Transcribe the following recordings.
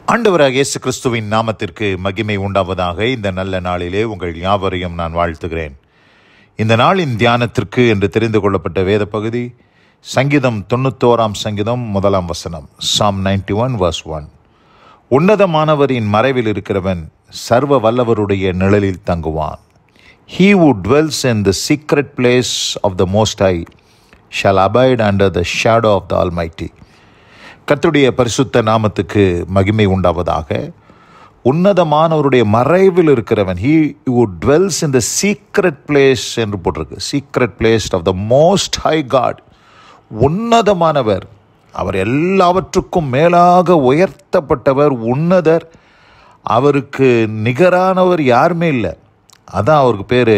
ஆண்டவராக இயேசு கிறிஸ்துவின் நாமத்திற்கு மகிமை உண்டாவதாக இந்த நல்ல நாளிலே உங்கள் யாவரையும் நான் வாழ்த்துகிறேன் இந்த நாளின் தியானத்திற்கு என்று தெரிந்து கொள்ளப்பட்ட வேத பகுதி சங்கீதம் தொண்ணூத்தோராம் சங்கீதம் முதலாம் வசனம் psalm ninety one verse one உன்னதமானவரின் மறைவில் இருக்கிறவன் சர்வ வல்லவருடைய நிழலில் தங்குவான் he who dwells in the secret place of the most high shall abide under the shadow of the almighty கர்த்தருடைய பரிசுத்த நாமத்துக்கு மகிமை உண்டாவதாக உன்னதமானவருடைய மறைவில் இருக்கிறவன் he who dwells in the secret place என்று போட்டிருக்கு secret place of the most high God உன்னதமானவர் அவர் எல்லாவற்றுக்கும் மேலாக உயர்த்தப்பட்டவர் உன்னதர் அவருக்கு நிகரானவர் யாருமே இல்லை அதான் அவருக்கு பேர்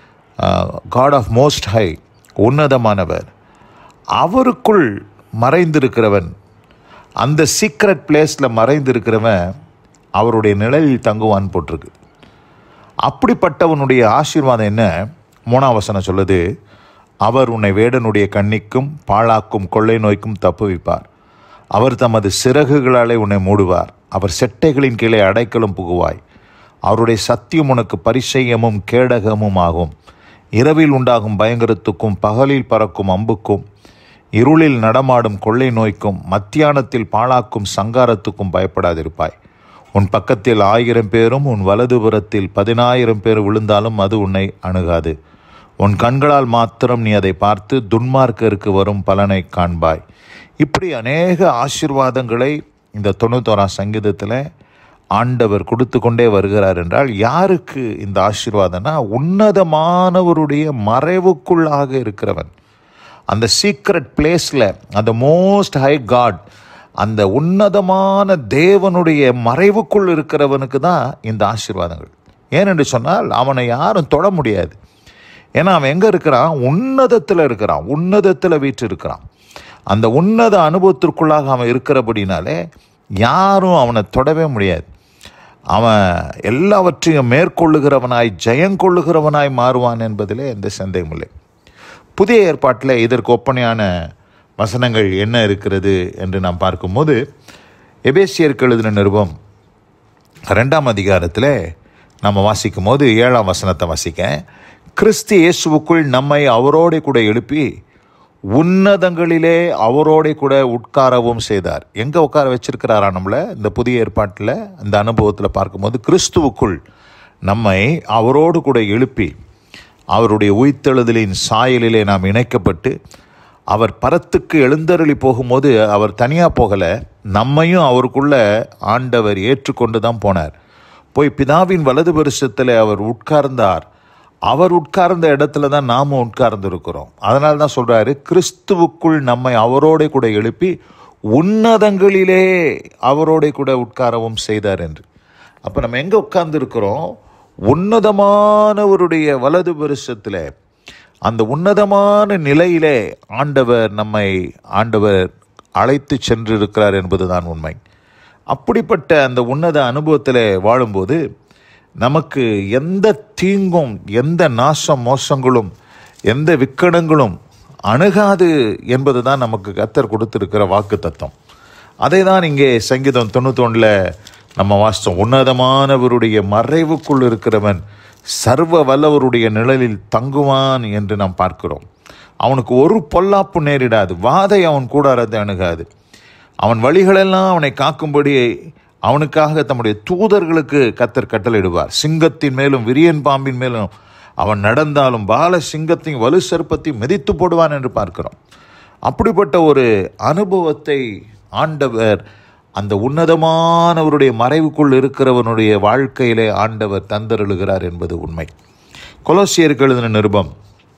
காட் ஆஃப் மோஸ்ட் ஹை உன்னதமானவர் அவருக்குள் மறைந்திருக்கிறவன் அந்த சீக்ரெட் பிளேஸில் மறைந்திருக்கிறவன் அவருடைய நிழலில் தங்குவான் போட்டிருக்கு அப்படிப்பட்டவனுடைய ஆசீர்வாதம் என்ன மூணாம் வசனம் சொல்லுது அவர் உன்னை வேடனுடைய கண்ணிக்கும் பாழாக்கும் கொள்ளை நோய்க்கும் தப்புவிப்பார் அவர் தமது சிறகுகளாலே உன்னை மூடுவார் அவர் செட்டைகளின் கீழே அடைக்கலும் புகுவாய் அவருடைய சத்தியம் உனக்கு பரிசெய்யமும் கேடகமும் ஆகும் இரவில் உண்டாகும் பயங்கரத்துக்கும் பகலில் பறக்கும் அம்புக்கும் இருளில் நடமாடும் கொள்ளை நோய்க்கும் மத்தியானத்தில் பாழாக்கும் சங்காரத்துக்கும் பயப்படாதிருப்பாய் உன் பக்கத்தில் ஆயிரம் பேரும் உன் வலதுபுறத்தில் பதினாயிரம் பேர் விழுந்தாலும் அது உன்னை அணுகாது உன் கண்களால் மாத்திரம் நீ அதை பார்த்து துன்மார்க்கருக்கு வரும் பலனை காண்பாய் இப்படி அநேக ஆசீர்வாதங்களை இந்த தொண்ணூத்தோராம் சங்கீதத்தில் ஆண்டவர் கொடுத்து கொண்டே வருகிறார் என்றால் யாருக்கு இந்த ஆசீர்வாதம்னா உன்னதமானவருடைய மறைவுக்குள்ளாக இருக்கிறவன் அந்த சீக்ரெட் பிளேஸில் அந்த மோஸ்ட் ஹை காட் அந்த உன்னதமான தேவனுடைய மறைவுக்குள் இருக்கிறவனுக்கு தான் இந்த ஆசீர்வாதங்கள் ஏனென்று சொன்னால் அவனை யாரும் தொட முடியாது ஏன்னா அவன் எங்கே இருக்கிறான் உன்னதத்தில் இருக்கிறான் உன்னதத்தில் வீட்டு இருக்கிறான் அந்த உன்னத அனுபவத்திற்குள்ளாக அவன் இருக்கிறபடினாலே யாரும் அவனை தொடவே முடியாது அவன் எல்லாவற்றையும் மேற்கொள்ளுகிறவனாய் ஜெயங்கொள்ளுகிறவனாய் மாறுவான் என்பதிலே எந்த சந்தேகமில்லை புதிய ஏற்பாட்டில் இதற்கு ஒப்பனையான வசனங்கள் என்ன இருக்கிறது என்று நாம் பார்க்கும்போது எபேசியருக்கு எழுதின நிருபம் ரெண்டாம் அதிகாரத்தில் நம்ம வாசிக்கும் போது ஏழாம் வசனத்தை வாசிக்க கிறிஸ்து இயேசுவுக்குள் நம்மை அவரோட கூட எழுப்பி உன்னதங்களிலே அவரோட கூட உட்காரவும் செய்தார் எங்கே உட்கார வச்சிருக்கிறாரா நம்மளை இந்த புதிய ஏற்பாட்டில் இந்த அனுபவத்தில் பார்க்கும்போது கிறிஸ்துவுக்குள் நம்மை அவரோடு கூட எழுப்பி அவருடைய உயிர்த்தெழுதலின் சாயலிலே நாம் இணைக்கப்பட்டு அவர் பரத்துக்கு எழுந்தருளி போகும்போது அவர் தனியாக போகலை நம்மையும் அவருக்குள்ள ஆண்டவர் ஏற்றுக்கொண்டு தான் போனார் போய் பிதாவின் வலது வருஷத்தில் அவர் உட்கார்ந்தார் அவர் உட்கார்ந்த இடத்துல தான் நாமும் உட்கார்ந்து இருக்கிறோம் அதனால தான் சொல்கிறாரு கிறிஸ்துவுக்குள் நம்மை அவரோட கூட எழுப்பி உன்னதங்களிலே அவரோட கூட உட்காரவும் செய்தார் என்று அப்போ நம்ம எங்கே உட்கார்ந்து இருக்கிறோம் உன்னதமானவருடைய வலது வருஷத்தில் அந்த உன்னதமான நிலையிலே ஆண்டவர் நம்மை ஆண்டவர் அழைத்து சென்றிருக்கிறார் என்பதுதான் உண்மை அப்படிப்பட்ட அந்த உன்னத அனுபவத்தில் வாழும்போது நமக்கு எந்த தீங்கும் எந்த நாசம் மோசங்களும் எந்த விக்கடங்களும் அணுகாது என்பது தான் நமக்கு கத்தர் கொடுத்திருக்கிற வாக்கு தத்துவம் அதை தான் இங்கே சங்கீதம் தொண்ணூத்தொன்னில் நம்ம வாசித்தோம் உன்னதமானவருடைய மறைவுக்குள் இருக்கிறவன் சர்வ வல்லவருடைய நிழலில் தங்குவான் என்று நாம் பார்க்கிறோம் அவனுக்கு ஒரு பொல்லாப்பு நேரிடாது வாதை அவன் கூடாரத்தை அணுகாது அவன் வழிகளெல்லாம் அவனை காக்கும்படி அவனுக்காக தம்முடைய தூதர்களுக்கு கத்தர் கட்டளையிடுவார் சிங்கத்தின் மேலும் விரியன் பாம்பின் மேலும் அவன் நடந்தாலும் பால சிங்கத்தையும் வலு சர்ப்பத்தையும் மிதித்து போடுவான் என்று பார்க்கிறோம் அப்படிப்பட்ட ஒரு அனுபவத்தை ஆண்டவர் அந்த உன்னதமானவருடைய மறைவுக்குள் இருக்கிறவனுடைய வாழ்க்கையிலே ஆண்டவர் தந்தருளுகிறார் என்பது உண்மை கொலோசியருக்கு எழுதின நிருபம்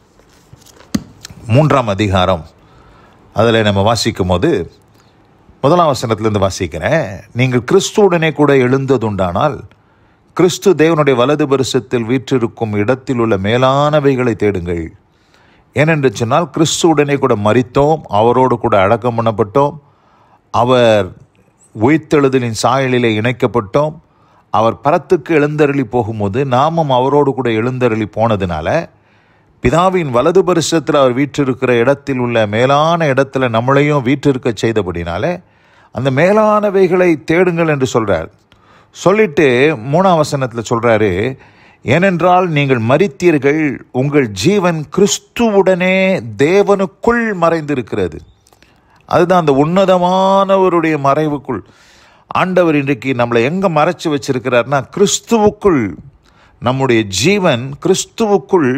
மூன்றாம் அதிகாரம் அதில் நம்ம வாசிக்கும் போது முதலாம் வசனத்திலிருந்து வாசிக்கிறேன் நீங்கள் கிறிஸ்துவுடனே கூட எழுந்ததுண்டானால் கிறிஸ்து தேவனுடைய வலது பரிசத்தில் வீற்றிருக்கும் இடத்தில் உள்ள மேலானவைகளை தேடுங்கள் ஏனென்று சொன்னால் கிறிஸ்துவுடனே கூட மறித்தோம் அவரோடு கூட அடக்கம் பண்ணப்பட்டோம் அவர் உயிர்த்தெழுதலின் சாயலிலே இணைக்கப்பட்டோம் அவர் பரத்துக்கு எழுந்தருளி போகும்போது நாமும் அவரோடு கூட எழுந்தருளி போனதுனால பிதாவின் வலது பரிசத்தில் அவர் வீற்றிருக்கிற இடத்தில் உள்ள மேலான இடத்துல நம்மளையும் வீற்றிருக்க செய்தபடினாலே அந்த மேலானவைகளை தேடுங்கள் என்று சொல்றார் சொல்லிட்டு மூணாம் வசனத்தில் சொல்றாரு ஏனென்றால் நீங்கள் மரித்தீர்கள் உங்கள் ஜீவன் கிறிஸ்துவுடனே தேவனுக்குள் மறைந்திருக்கிறது அதுதான் அந்த உன்னதமானவருடைய மறைவுக்குள் ஆண்டவர் இன்றைக்கு நம்மளை எங்கே மறைச்சு வச்சிருக்கிறார்னா கிறிஸ்துவுக்குள் நம்முடைய ஜீவன் கிறிஸ்துவுக்குள்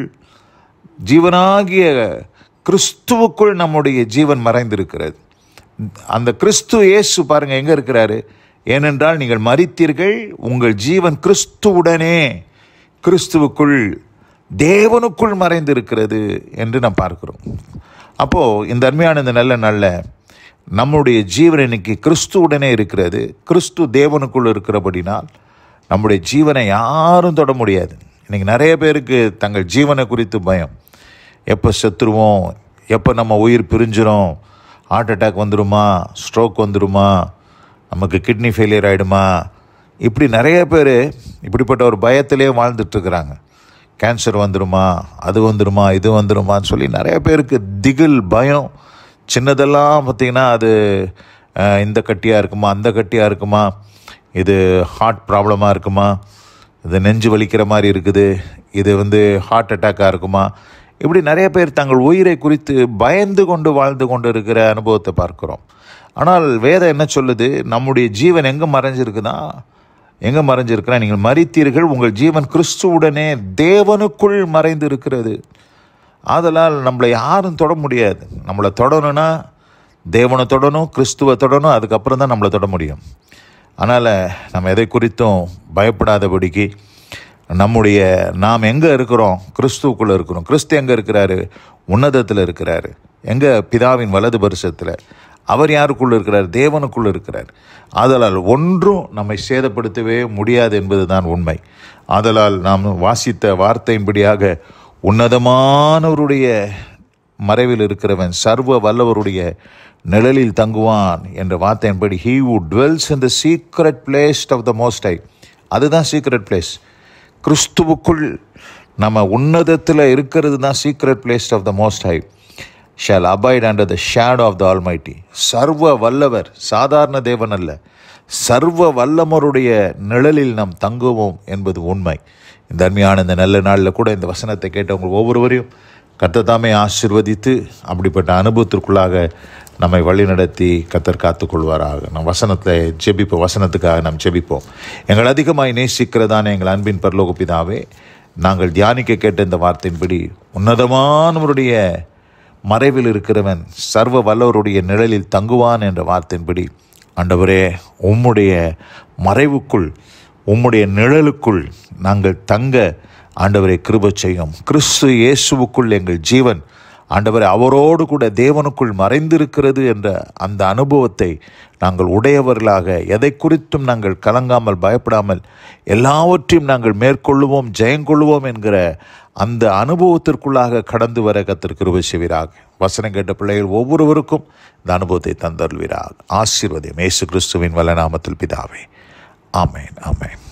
ஜீவனாகிய கிறிஸ்துவுக்குள் நம்முடைய ஜீவன் மறைந்திருக்கிறது அந்த கிறிஸ்து இயேசு பாருங்க எங்க இருக்கிறாரு ஏனென்றால் நீங்கள் மரித்தீர்கள் உங்கள் ஜீவன் கிறிஸ்துவுடனே கிறிஸ்துவுக்குள் தேவனுக்குள் மறைந்திருக்கிறது என்று நாம் பார்க்கிறோம் அப்போ இந்த அருமையான இந்த நல்ல நல்ல நம்முடைய ஜீவன் இன்னைக்கு கிறிஸ்துவுடனே இருக்கிறது கிறிஸ்து தேவனுக்குள் இருக்கிறபடினால் நம்முடைய ஜீவனை யாரும் தொட முடியாது இன்னைக்கு நிறைய பேருக்கு தங்கள் ஜீவனை குறித்து பயம் எப்போ செத்துருவோம் எப்போ நம்ம உயிர் பிரிஞ்சிரும் ஹார்ட் அட்டாக் வந்துருமா ஸ்ட்ரோக் வந்துருமா நமக்கு கிட்னி ஃபெயிலியர் ஆகிடுமா இப்படி நிறைய பேர் இப்படிப்பட்ட ஒரு பயத்திலே வாழ்ந்துட்டுருக்குறாங்க கேன்சர் வந்துருமா அது வந்துருமா இது வந்துருமான்னு சொல்லி நிறைய பேருக்கு திகில் பயம் சின்னதெல்லாம் பார்த்திங்கன்னா அது அஹ், இந்த கட்டியாக இருக்குமா அந்த கட்டியாக இருக்குமா இது ஹார்ட் ப்ராப்ளமாக இருக்குமா இது நெஞ்சு வலிக்கிற மாதிரி இருக்குது இது வந்து ஹார்ட் அட்டாக்காக இருக்குமா இப்படி நிறைய பேர் தங்கள் உயிரை குறித்து பயந்து கொண்டு வாழ்ந்து கொண்டு இருக்கிற அனுபவத்தை பார்க்கிறோம் ஆனால் வேதம் என்ன சொல்லுது நம்முடைய ஜீவன் எங்கே மறைஞ்சிருக்குன்னா எங்கே மறைஞ்சிருக்கிறா நீங்கள் மறித்தீர்கள் உங்கள் ஜீவன் கிறிஸ்துவுடனே தேவனுக்குள் மறைந்து இருக்கிறது ஆதலால் நம்மளை யாரும் தொட முடியாது நம்மளை தொடணும்னா தேவனை தொடணும் கிறிஸ்துவை தொடணும் அதுக்கப்புறம் தான் நம்மளை தொட முடியும் அதனால் நம்ம எதை குறித்தும் பயப்படாதபடிக்கு நம்முடைய நாம் எங்கே இருக்கிறோம் கிறிஸ்துவுக்குள்ளே இருக்கிறோம் கிறிஸ்து எங்கே இருக்கிறாரு உன்னதத்தில் இருக்கிறாரு எங்கே பிதாவின் வலது பரிசத்தில் அவர் யாருக்குள்ள இருக்கிறார் தேவனுக்குள்ள இருக்கிறார் ஆதலால் ஒன்றும் நம்மை சேதப்படுத்தவே முடியாது என்பதுதான் உண்மை ஆதலால் நாம் வாசித்த வார்த்தையின்படியாக உன்னதமானவருடைய மறைவில் இருக்கிறவன் சர்வ வல்லவருடைய நிழலில் தங்குவான் என்ற வார்த்தையின்படி he who dwells in the secret place of the most high அதுதான் சீக்ரெட் பிளேஸ் கிறிஸ்துவுக்குள் நம்ம உன்னதத்தில் இருக்கிறது தான் secret place of the most high shall abide under the shadow of the Almighty சர்வ வல்லவர் சாதாரண தேவன் அல்ல சர்வ வல்லமருடைய நிழலில் நாம் தங்குவோம் என்பது உண்மை இந்த அருமையான இந்த நல்ல நாளில் கூட இந்த வசனத்தை கேட்டவங்க ஒவ்வொருவரையும் கர்த்தத்தாமே ஆசிர்வதித்து அப்படிப்பட்ட அனுபவத்திற்குள்ளாக நம்மை வழிநடத்தி கத்தர் காத்துக்கொள்வாராக நம் வசனத்தை ஜெபிப்போம் வசனத்துக்காக நாம் ஜெபிப்போம் எங்கள் அதிகமாய் நேசிக்கிறதான எங்கள் அன்பின் பரலோக பிதாவே நாங்கள் தியானிக்க கேட்ட இந்த வார்த்தையின்படி உன்னதமானவருடைய மறைவில் இருக்கிறவன் சர்வ வல்லவருடைய நிழலில் தங்குவான் என்ற வார்த்தையின்படி ஆண்டவரே உம்முடைய மறைவுக்குள் உம்முடைய நிழலுக்குள் நாங்கள் தங்க ஆண்டவரை கிருப செய்யும் கிறிஸ்து இயேசுவுக்குள் எங்கள் ஜீவன் ஆண்டவரை அவரோடு கூட தேவனுக்குள் மறைந்திருக்கிறது என்ற அந்த அனுபவத்தை நாங்கள் உடையவர்களாக எதை குறித்தும் நாங்கள் கலங்காமல் பயப்படாமல் எல்லாவற்றையும் நாங்கள் மேற்கொள்ளுவோம் ஜெயங்கொள்ளுவோம் என்கிற அந்த அனுபவத்திற்குள்ளாக கடந்து வர கத்தர் கிருபை செய்வீராக வசனம் கேட்ட பிள்ளைகள் ஒவ்வொருவருக்கும் இந்த அனுபவத்தை தந்தருள்வீராக ஆசீர்வதியம் இயேசு கிறிஸ்துவின் வல்ல நாமத்தில் பிதாவே ஆமேன் ஆமேன்